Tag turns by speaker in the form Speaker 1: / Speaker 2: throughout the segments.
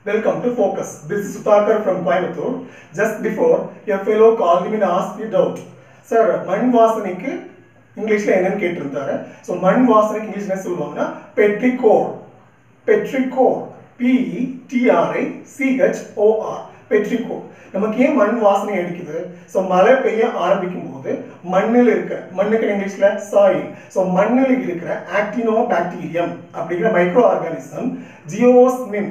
Speaker 1: Welcome to Focus. This is Sudhakar from Coimbatore. Just before, a fellow called me and asked me a doubt. Sir, மண் வாசனைக்கு இங்கிலீஷ்ல என்னன்னு கேட்டிருந்தாரு so மண் வாசனைக்கு இங்கிலீஷ்ல என்ன சொல்லுவாங்கன்னா petrichor petrichor P E T R I C H O R petrichor நமக்கு ஏன் மண் வாசனை அடிக்குது ஸோ மழை பெய்ய ஆரம்பிக்கும் போது மண்ணில் இருக்கிற மண்ணுக்கு இங்கிலீஷ்ல சாயில் ஸோ மண்ணில் இருக்கிற ஆக்டினோ பாக்டீரியம் அப்படிங்கிற மைக்ரோ ஆர்கானிசம் ஜியோஸ்மின்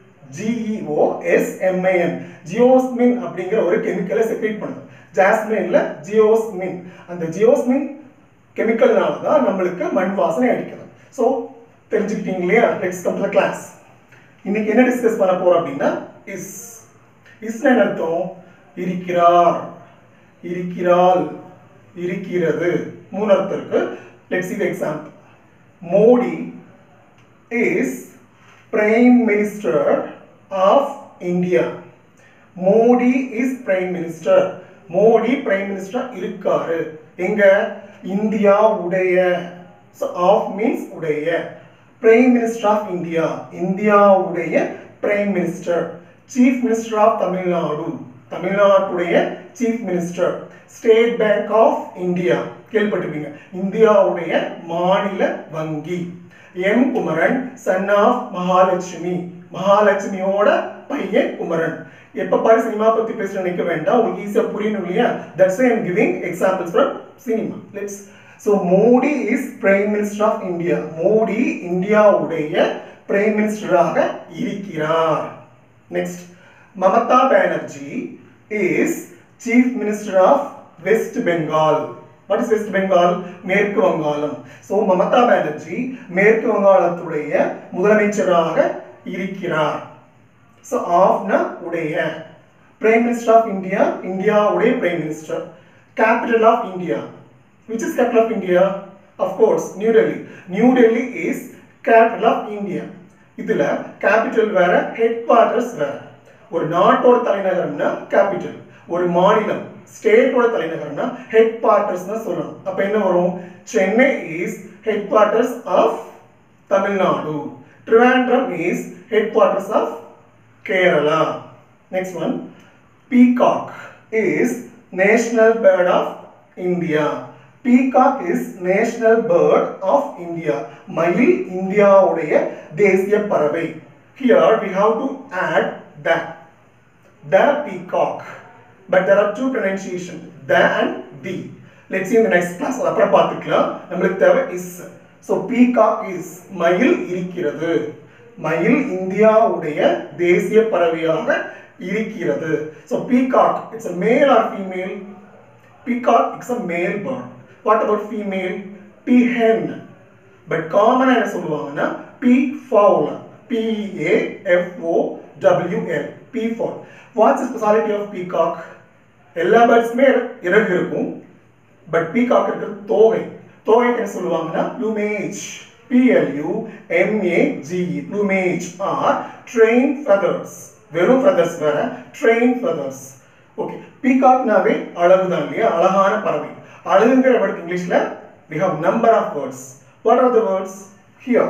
Speaker 1: ஜிஇஓஎஸ்எம்ஐஎன் ஜியோஸ்மின் அப்படிங்கிற ஒரு கெமிக்கலை செக்ரேட் பண்ணுது ஜாஸ்மின்ல ஜியோஸ்மின் அந்த ஜியோஸ்மின் கெமிக்கல்னால தான் நம்மளுக்கு மண் வாசனை அடிக்குது ஸோ தெரிஞ்சுக்கிட்டீங்க இல்லையா லெட்ஸ் கம் டு கிளாஸ் இன்னைக்கு என்ன டிஸ்கஸ் பண்ண போறோம் அப்படின்னா இஸ் இஸ்னா என்ன அர்த்தம் இருக்கிறார் இருக்கிறாள் இருக்கிறது மூணு அர்த்தம் இருக்கு let's see the example Modi is prime minister of India Modi is prime minister Modi prime minister இருக்காரு எங்க இந்தியா உடைய ஆஃப் மீன்ஸ் உடைய பிரைம் மினிஸ்டர் ஆஃப் இந்தியா இந்தியாவுடைய prime minister chief minister of Tamil Nadu தமிழ்நாட்டுடைய chief minister state bank of India கேள்விப்பட்டிருப்பீங்க இந்தியாவுடைய மாநில வங்கி M Kumaran son of Mahalakshmi மகாலட்சுமியோட பையன் குமரன் எப்ப பாரு சினிமா பத்தி பேச நினைக்க வேண்டாம் உங்களுக்கு ஈஸியா புரியணும் இல்லையா that's I am giving examples from cinema let's so Modi is prime minister of India Modi இந்தியாவுடைய பிரைம் மினிஸ்டராக இருக்கிறார் next Mamata Banerjee is chief minister of West Bengal what is West Bengal மேற்கு வங்காளம் ஸோ மமதா பானர்ஜி மேற்கு வங்காளத்துடைய முதலமைச்சராக இருக்கிறார் ஸோ ஆஃப்னா உடைய பிரைம் மினிஸ்டர் ஆஃப் இந்தியா இந்தியாவுடைய prime minister capital of India which is capital of India of course New Delhi New Delhi is capital of India இதுல கேபிட்டல் வேற ஹெட் குவார்டர்ஸ் வேற ஒரு நாட்டோட தலைநகரம்னா கேபிட்டல் ஒரு மாநிலம் ஸ்டேட்டோட தலைநகரம்னா ஹெட் குவார்டர்ஸ் தான் சொல்லணும் அப்ப என்ன வரும் Chennai is headquarters of Tamil Nadu Trivandrum is headquarters of Kerala next one peacock is national bird of India peacock is national bird of India மயில் இந்தியாவுடைய தேசிய பறவை here we have to add the the peacock but there are two pronunciation the and the let's see in the next class அது அப்புறம் பார்த்துக்கலாம் நம்மளுக்கு தேவை is so peacock is மயில் இருக்கிறது மயில் இந்தியாவுடைய தேசிய பறவையாக இருக்கிறது so peacock it's a male or female peacock it's a male bird what about female peahen but காமனா என்ன சொல்லுவாங்கன்னா peafowl P A F O W L peafowl what's speciality of peacock எல்லா பேர்ட்ஸுமே இறகு இருக்கும் but peacock இருக்கிறது தோகை தோகைக்கு என்ன சொல்லுவாங்கன்னா plumage P L U M A G E plumage are train feathers வெறும் ஃபெதர்ஸ் வேற ட்ரெயின் ஃபெதர்ஸ் ஓகே பீகாக்னாவே அழகு தான் இல்லையா அழகான பறவை அழகுங்கிற வேர்டுக்கு இங்கிலீஷ்ல we have number of words what are the words here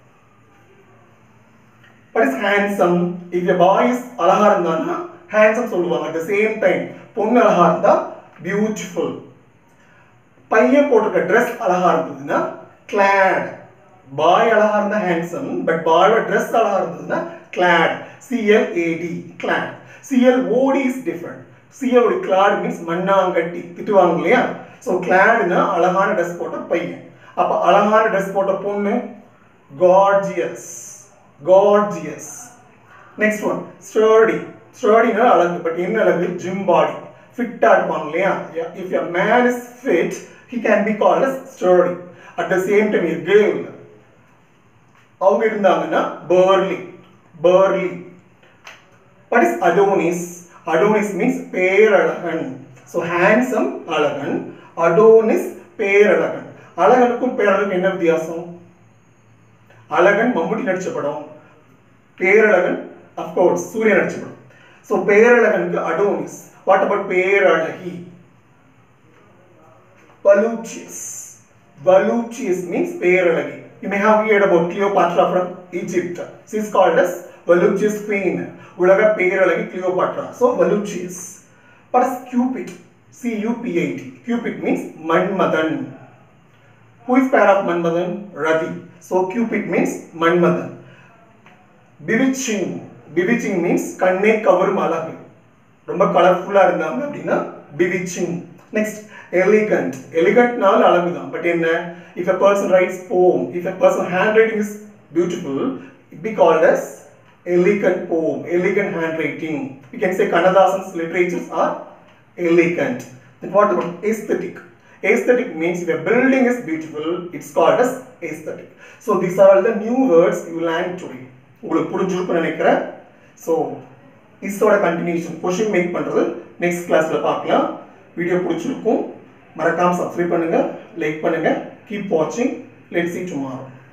Speaker 1: what is handsome if a boy is அழகா இருந்தான்னா handsome சொல்லுவாங்க at the same time பொண்ணு அழகா இருந்தா beautiful பையன் போட்டிருக்க ட்ரெஸ் அழகா இருந்ததுன்னா கிளாட் பாய் அழகா இருந்தா ஹேண்ட்ஸம் பட் பாயோட ட்ரெஸ் அழகா இருந்ததுன்னா clad C L A D clod C L O D is different C L clod means மண்ணாங்கட்டி திட்டுவாங்க இல்லையா ஸோ கிளாடுனா அழகான ட்ரெஸ் போட்ட பையன் அப்போ அழகான ட்ரெஸ் போட்ட பொண்ணு gorgeous gorgeous next one sturdy ஸ்டர்டினா அழகு பட் என்ன அழகு ஜிம் பாடி ஃபிட்டா இருப்பாங்க இல்லையா if a man is fit he can be called as sturdy at the same time a girl அவங்க இருந்தாங்கன்னா burly burly what is Adonis Adonis means பேரழகன் ஸோ ஹேண்ட்ஸம் அழகன் அடோனிஸ் பேரழகன் அழகனுக்கும் பேரழகன் என்ன வித்தியாசம் அழகன் மம்முட்டி நடிச்ச படம் பேரழகன் அஃப்கோர்ஸ் சூரியன் நடிச்ச படம் ஸோ பேரழகனுக்கு அடோனிஸ் வாட் அபவுட் பேரழகி Voluptuous. Voluptuous means பேரழகி. You may have heard about Cleopatra from Egypt. She is called as voluptuous queen உலக பேரழகி Cleopatra so voluptuous what is cupid c u p i d cupid means Manmadhan who is pair of Manmadhan Rati so cupid means Manmadhan bewitching bewitching means கண்ணே கவரும் அழகு ரொம்ப கலர்ஃபுல்லா இருந்தாங்க அப்படின்னா bewitching next elegant elegantனால அழகு தான் பட் என்ன if a person writes poem if a person handwriting is beautiful it be called as elegant poem elegant handwriting we can say kannadasan's literatures are elegant then what about aesthetic aesthetic means if a building is beautiful it's called as aesthetic so these are all the new words you learned today உங்களுக்கு புரிஞ்சிருக்கும்னு நினைக்கிறேன் so இஸோட continuation question make பண்ணுறது next கிளாஸில் பார்க்கலாம் video பிடிச்சிருக்கும் மறக்காமல் subscribe பண்ணுங்கள் லைக் பண்ணுங்கள் கீப் வாட்சிங் லெட் சி டுமாரோ